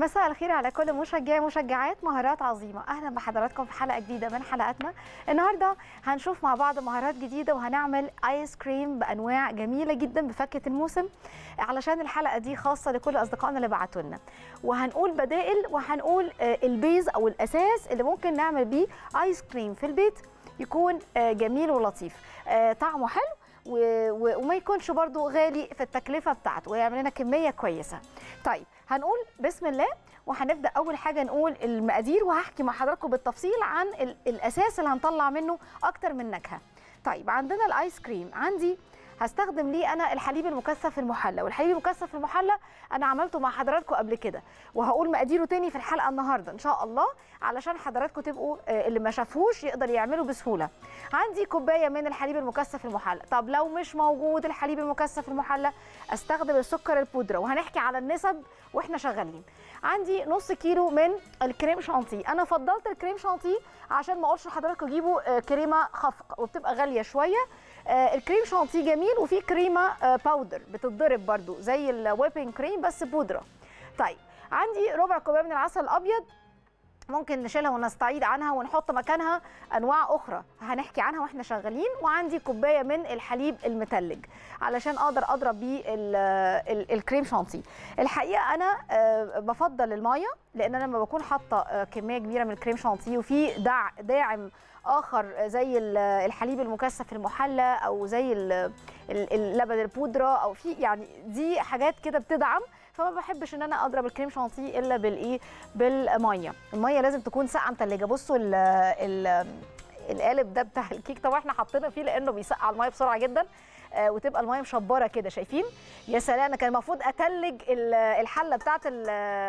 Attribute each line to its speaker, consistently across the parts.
Speaker 1: مساء الخير على كل مشجعي مشجعات مهارات عظيمة أهلا بحضراتكم في حلقة جديدة من حلقاتنا النهاردة هنشوف مع بعض مهارات جديدة وهنعمل آيس كريم بأنواع جميلة جدا بفكة الموسم علشان الحلقة دي خاصة لكل أصدقائنا اللي بعتوا لنا وهنقول بدائل وهنقول آه، البيز أو الأساس اللي ممكن نعمل بيه آيس كريم في البيت يكون آه، جميل ولطيف آه، طعمه حلو و- و- وما يكونش برضو غالي في التكلفة بتاعته ويعمل لنا كمية كويسة طيب هنقول بسم الله وهنبدا اول حاجه نقول المقادير وهحكي مع حضراتكم بالتفصيل عن ال- الاساس اللي هنطلع منه اكتر من نكهه طيب عندنا الايس كريم عندي هستخدم ليه انا الحليب المكثف المحلى والحليب المكثف المحلى انا عملته مع حضراتكم قبل كده وهقول مقاديره تاني في الحلقه النهارده ان شاء الله علشان حضراتكم تبقوا آه، اللي ما شافوش يقدر يعمله بسهوله عندي كوبايه من الحليب المكثف المحلى طب لو مش موجود الحليب المكثف المحلى استخدم السكر البودره وهنحكي على النسب واحنا شغالين عندي نص كيلو من الكريم شانتيه انا فضلت الكريم شانتيه عشان ما اقولش لحضراتكم جيبوا آه، كريمه خفق وبتبقى غاليه شويه آه، الكريم شانتيه جميل وفي كريمه آه، باودر بتتضرب برضو زي الويبنج كريم بس بودره طيب عندي ربع كوبايه من العسل الابيض ممكن نشيلها ونستعيد عنها ونحط مكانها انواع اخرى هنحكي عنها واحنا شغالين وعندي كوبايه من الحليب المتلج علشان اقدر اضرب بيه ال- ال- الكريم شانتيه الحقيقه انا آه، بفضل الميه لان انا لما بكون حاطه آه، كميه كبيره من الكريم شانتيه وفي دع داعم اخر زي ال- الحليب المكثف المحلى او زي ال- ال- اللبن البودره او في يعني دي حاجات كده بتدعم فما بحبش ان انا اضرب الكريم شانتيه الا بالايه بالميه الميه لازم تكون ساقعه متلجه بصوا ال ال القالب ده بتاع الكيك طبعا احنا حاطينه فيه لانه بيسقع الميه بسرعه جدا آه، وتبقى الميه مشبره كده شايفين يا سلام انا كان المفروض اتلج ال- الحله بتاعه ال-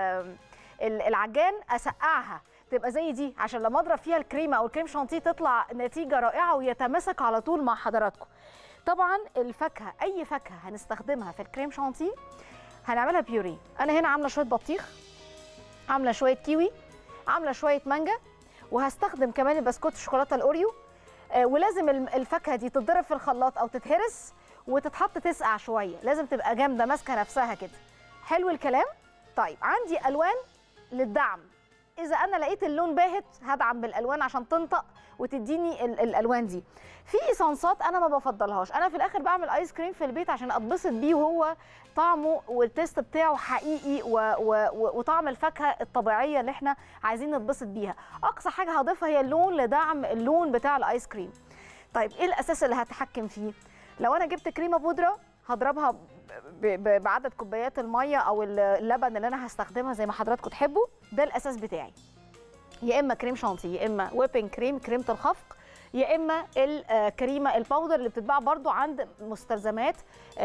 Speaker 1: ال- العجان اسقعها تبقى زي دي عشان لما اضرب فيها الكريمه او الكريم شانتيه تطلع نتيجه رائعه ويتماسك على طول مع حضراتكم طبعا الفاكهه اي فاكهه هنستخدمها في الكريم شانتيه هنعملها بيوري انا هنا عامله شويه بطيخ عامله شويه كيوي عامله شويه مانجا وهستخدم كمان البسكوت الشوكولاته الاوريو آه، ولازم الم- الفاكهه دي تتضرب في الخلاط او تتهرس وتتحط تسقع شويه لازم تبقى جامده ماسكه نفسها كده حلو الكلام طيب عندي الوان للدعم اذا انا لقيت اللون باهت هدعم بالالوان عشان تنطق وتديني ال- الالوان دي في صنصات انا ما بفضلهاش انا في الاخر بعمل ايس كريم في البيت عشان اتبسط بيه وهو طعمه والتيست بتاعه حقيقي و و و وطعم الفاكهه الطبيعيه اللي احنا عايزين نتبسط بيها اقصى حاجه هضيفها هي اللون لدعم اللون بتاع الايس كريم طيب ايه الاساس اللي هتحكم فيه لو انا جبت كريمه بودره هضربها ب- ب- بعدد كوبايات الميه او اللبن اللي انا هستخدمها زي ما حضراتكم تحبوا ده الاساس بتاعي يا اما كريم شانتيه يا اما ويبنج كريم كريمه الخفق يا اما الكريمه الباودر اللي بتتباع برضو عند مستلزمات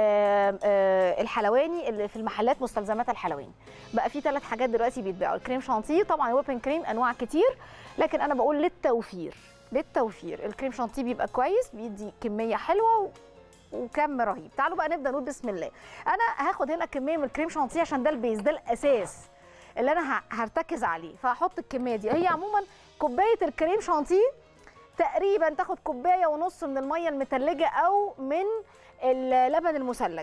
Speaker 1: آه، آه، الحلواني اللي في المحلات مستلزمات الحلواني بقى في ثلاث حاجات دلوقتي بيتباعوا الكريم شانتيه طبعا الويبنج كريم انواع كتير لكن انا بقول للتوفير للتوفير الكريم شانتيه بيبقى كويس بيدي كميه حلوه و... وكم رهيب تعالوا بقى نبدا نقول بسم الله انا هاخد هنا كميه من الكريم شانتيه عشان ده البيز ده الاساس اللي انا ه- هرتكز عليه فهحط الكميه دي هي عموما كوبايه الكريم شانتيه تقريبا تاخد كوبايه ونص من الميه المتلجه او من اللبن المثلج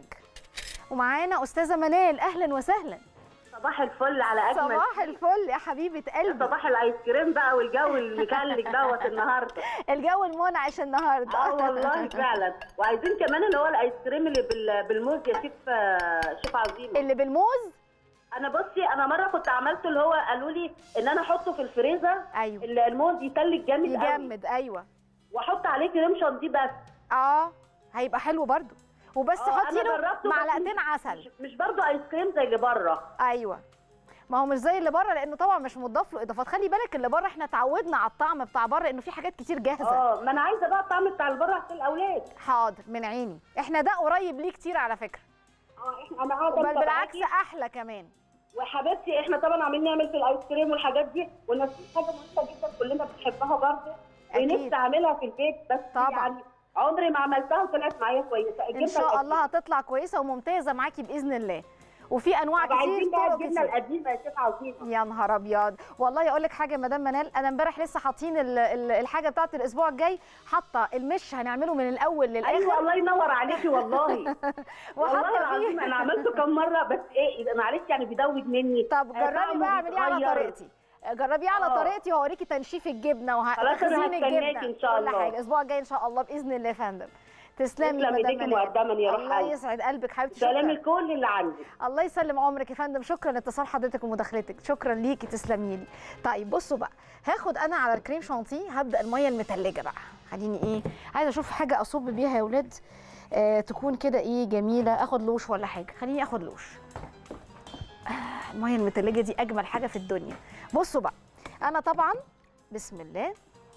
Speaker 1: ومعانا استاذه منال اهلا وسهلا
Speaker 2: صباح الفل على اجمل
Speaker 1: صباح الفل يا حبيبه قلبي
Speaker 2: صباح الايس كريم بقى والجو المكلك دوت النهارده
Speaker 1: الجو المنعش النهارده
Speaker 2: اه والله فعلا وعايزين كمان اللي هو الايس كريم اللي بال- بالموز يا شيف آه، شيف عظيم
Speaker 1: اللي بالموز
Speaker 2: انا بصي انا مره كنت عملته اللي هو قالوا لي ان انا احطه في الفريزر
Speaker 1: ايوه
Speaker 2: ال- الموز يتلج جامد قوي
Speaker 1: يجمد ايوه
Speaker 2: واحط عليه كريم شانتيه بس
Speaker 1: اه هيبقى حلو برضو وبس
Speaker 2: آه، أنا
Speaker 1: حطي له
Speaker 2: جربته بس
Speaker 1: معلقتين
Speaker 2: مش-
Speaker 1: عسل
Speaker 2: مش, مش برضه ايس كريم زي اللي بره
Speaker 1: ايوه ما هو مش زي اللي بره لانه طبعا مش مضاف له اضافات خلي بالك اللي بره احنا اتعودنا على الطعم بتاع بره انه في حاجات كتير جاهزه
Speaker 2: اه ما انا عايزه بقى الطعم بتاع اللي بره عشان الاولاد
Speaker 1: حاضر من عيني احنا ده قريب ليه كتير على فكره
Speaker 2: اه احنا انا قاعده
Speaker 1: بل
Speaker 2: متابعاكي.
Speaker 1: بالعكس احلى كمان
Speaker 2: وحبيبتي احنا طبعا عاملين نعمل في الايس كريم والحاجات دي ونفس حاجه مهمه جدا كلنا بنحبها برضه
Speaker 1: أكيد.
Speaker 2: ونفسي اعملها في البيت بس
Speaker 1: طبعا.
Speaker 2: يعني عمري ما عملتها وطلعت معايا كويسه
Speaker 1: ان
Speaker 2: الجبنة
Speaker 1: شاء
Speaker 2: الأكيد.
Speaker 1: الله هتطلع كويسه وممتازه معاكي باذن الله وفي انواع
Speaker 2: طب عايزين
Speaker 1: كتير
Speaker 2: بقى
Speaker 1: طرق
Speaker 2: الجبنه
Speaker 1: كتير
Speaker 2: القديمه يا شيخ عظيمه
Speaker 1: يا نهار ابيض والله اقول لك حاجه يا مدام منال انا امبارح لسه حاطين ال- ال- الحاجه بتاعت الاسبوع الجاي حاطه المش هنعمله من الاول للاخر
Speaker 2: ايوه الله ينور عليكي والله والله
Speaker 1: وحاطه
Speaker 2: العظيم
Speaker 1: فيه
Speaker 2: انا عملته كام مره بس ايه يبقى معلش يعني بيدوج مني
Speaker 1: طب
Speaker 2: آه،
Speaker 1: جربي
Speaker 2: طعمه
Speaker 1: بقى اعمليه على
Speaker 2: بيتغير.
Speaker 1: طريقتي جربيه على
Speaker 2: آه.
Speaker 1: طريقتي وهوريكي تنشيف الجبنه
Speaker 2: خلاص أنا
Speaker 1: وتخزين
Speaker 2: هستناكي
Speaker 1: الجبنه
Speaker 2: إن شاء
Speaker 1: كل
Speaker 2: الله.
Speaker 1: حاجه الاسبوع الجاي ان شاء الله باذن الله يا فندم تسلمي
Speaker 2: تسلم
Speaker 1: مدام
Speaker 2: ايديكي
Speaker 1: منال.
Speaker 2: مقدما يا روح
Speaker 1: الله
Speaker 2: قلبي
Speaker 1: يسعد قلبك حبيبتي
Speaker 2: سلام
Speaker 1: شكرا
Speaker 2: الكل اللي عندك
Speaker 1: الله يسلم عمرك يا فندم شكرا لاتصال حضرتك ومداخلتك شكرا ليكي تسلمي لي طيب بصوا بقى هاخد انا على الكريم شانتيه هبدا الميه المتلجه بقى خليني ايه عايزه اشوف حاجه اصب بيها يا ولاد آه تكون كده ايه جميله اخد لوش ولا حاجه خليني اخد لوش آه الميه المتلجه دي اجمل حاجه في الدنيا بصوا بقى انا طبعا بسم الله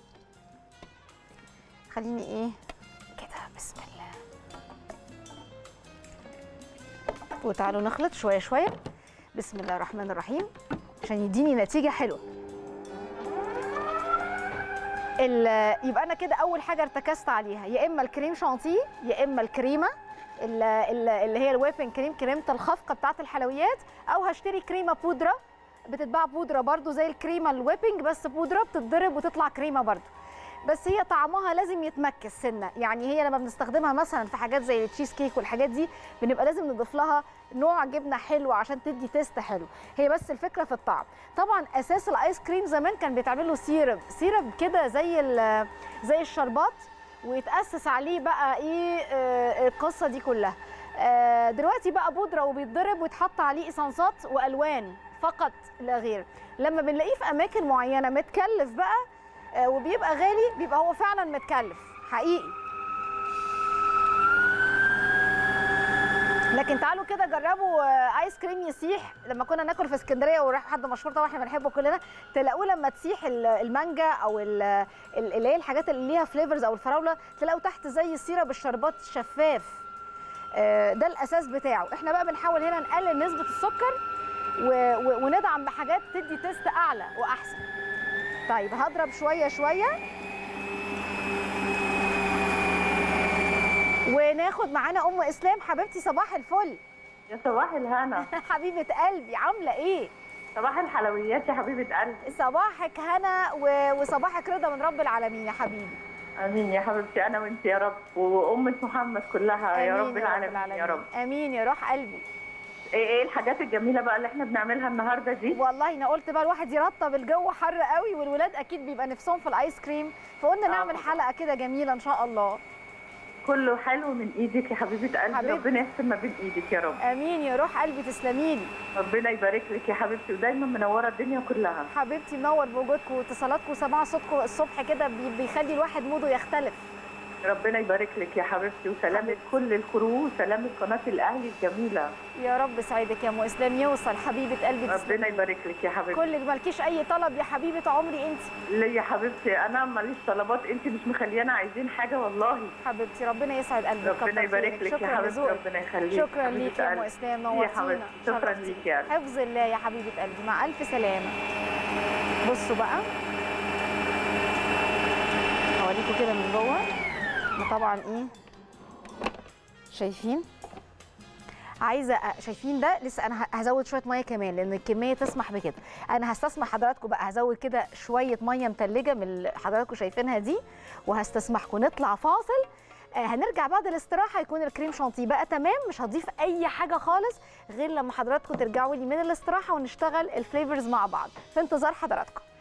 Speaker 1: خليني ايه كده بسم الله وتعالوا نخلط شويه شويه بسم الله الرحمن الرحيم عشان يديني نتيجه حلوه ال- يبقى انا كده اول حاجه ارتكزت عليها يا اما الكريم شانتيه يا اما الكريمه ال- ال- اللي هي الويبنج كريم كريمه الخفقه بتاعه الحلويات او هشتري كريمه بودره بتتباع بودره برضو زي الكريمه الويبنج بس بودره بتتضرب وتطلع كريمه برضو بس هي طعمها لازم يتمكس سنه يعني هي لما بنستخدمها مثلا في حاجات زي التشيز كيك والحاجات دي بنبقى لازم نضيف لها نوع جبنه حلو عشان تدي تيست حلو هي بس الفكره في الطعم طبعا اساس الايس كريم زمان كان بيتعمل له سيرب سيرب كده زي ال- زي الشربات ويتاسس عليه بقى ايه آه، القصه دي كلها آه، دلوقتي بقى بودره وبيتضرب ويتحط عليه ايسانسات والوان فقط لا غير لما بنلاقيه في اماكن معينه متكلف بقى آه، وبيبقى غالي بيبقى هو فعلا متكلف حقيقي لكن تعالوا كده جربوا آه، ايس كريم يسيح لما كنا ناكل في اسكندريه وراح حد مشهور طبعا احنا بنحبه كلنا تلاقوه لما تسيح ال- المانجا او ال- ال- اللي هي الحاجات اللي ليها فليفرز او الفراوله تلاقوا تحت زي سيرب الشربات شفاف آه، ده الاساس بتاعه احنا بقى بنحاول هنا نقلل نسبه السكر و- و- وندعم بحاجات تدي تيست اعلى واحسن طيب هضرب شويه شويه وناخد معانا ام اسلام حبيبتي صباح الفل
Speaker 3: يا صباح الهنا
Speaker 1: حبيبه قلبي عامله ايه
Speaker 3: صباح الحلويات يا حبيبه قلبي
Speaker 1: صباحك هنا و- وصباحك رضا من رب العالمين يا حبيبي
Speaker 3: امين يا حبيبتي انا وانت يا رب وامه محمد كلها يا
Speaker 1: آمين
Speaker 3: رب العالمين يا رب
Speaker 1: امين يا روح قلبي
Speaker 3: ايه ايه الحاجات الجميله بقى اللي احنا بنعملها النهارده دي
Speaker 1: والله انا قلت بقى الواحد يرطب الجو حر قوي والولاد اكيد بيبقى نفسهم في الايس كريم فقلنا
Speaker 3: آه
Speaker 1: نعمل
Speaker 3: طبعاً.
Speaker 1: حلقه كده جميله ان شاء الله
Speaker 3: كله حلو من ايدك يا حبيبه قلبي
Speaker 1: حبيبتي.
Speaker 3: ربنا يحسن ما بين ايدك يا رب
Speaker 1: امين يا روح قلبي تسلمي لي
Speaker 3: ربنا يبارك لك يا حبيبتي ودايما منوره الدنيا كلها
Speaker 1: حبيبتي منور بوجودكم واتصالاتكم وسماع صوتكم الصبح كده بي- بيخلي الواحد موده يختلف
Speaker 3: ربنا يبارك لك يا حبيبتي وسلامة
Speaker 1: حبيبتي.
Speaker 3: كل الكرو وسلامة قناه الاهلي الجميله
Speaker 1: يا رب سعيدك يا ام اسلام يوصل حبيبه قلبي
Speaker 3: ربنا
Speaker 1: تسلمي
Speaker 3: يبارك لك يا حبيبتي
Speaker 1: كل مالكيش اي طلب يا حبيبه عمري انت
Speaker 3: ليه يا حبيبتي انا ماليش طلبات انت مش مخليانا عايزين حاجه والله
Speaker 1: حبيبتي ربنا يسعد قلبك
Speaker 3: ربنا
Speaker 1: كتر
Speaker 3: يبارك
Speaker 1: خيرك.
Speaker 3: لك يا
Speaker 1: شكرا
Speaker 3: حبيبتي
Speaker 1: لذوقك
Speaker 3: ربنا يخليك
Speaker 1: شكرا
Speaker 3: حبيبة
Speaker 1: ليك يا ام
Speaker 3: قلبي.
Speaker 1: اسلام
Speaker 3: يا
Speaker 1: نورتينا
Speaker 3: حبيبتي شكرا
Speaker 1: شرفتينا.
Speaker 3: ليك يا قلبي.
Speaker 1: حفظ الله يا حبيبه قلبي مع الف سلامه بصوا بقى هوريكم كده من جوه ما طبعا ايه شايفين عايزه أ- شايفين ده لسه انا ه- هزود شويه ميه كمان لان الكميه تسمح بكده انا هستسمح حضراتكم بقى هزود كده شويه ميه متلجه من اللي حضراتكم شايفينها دي وهستسمحكم نطلع فاصل آه، هنرجع بعد الاستراحه يكون الكريم شانتيه بقى تمام مش هضيف اي حاجه خالص غير لما حضراتكم ترجعوا لي من الاستراحه ونشتغل الفليفرز مع بعض في انتظار حضراتكم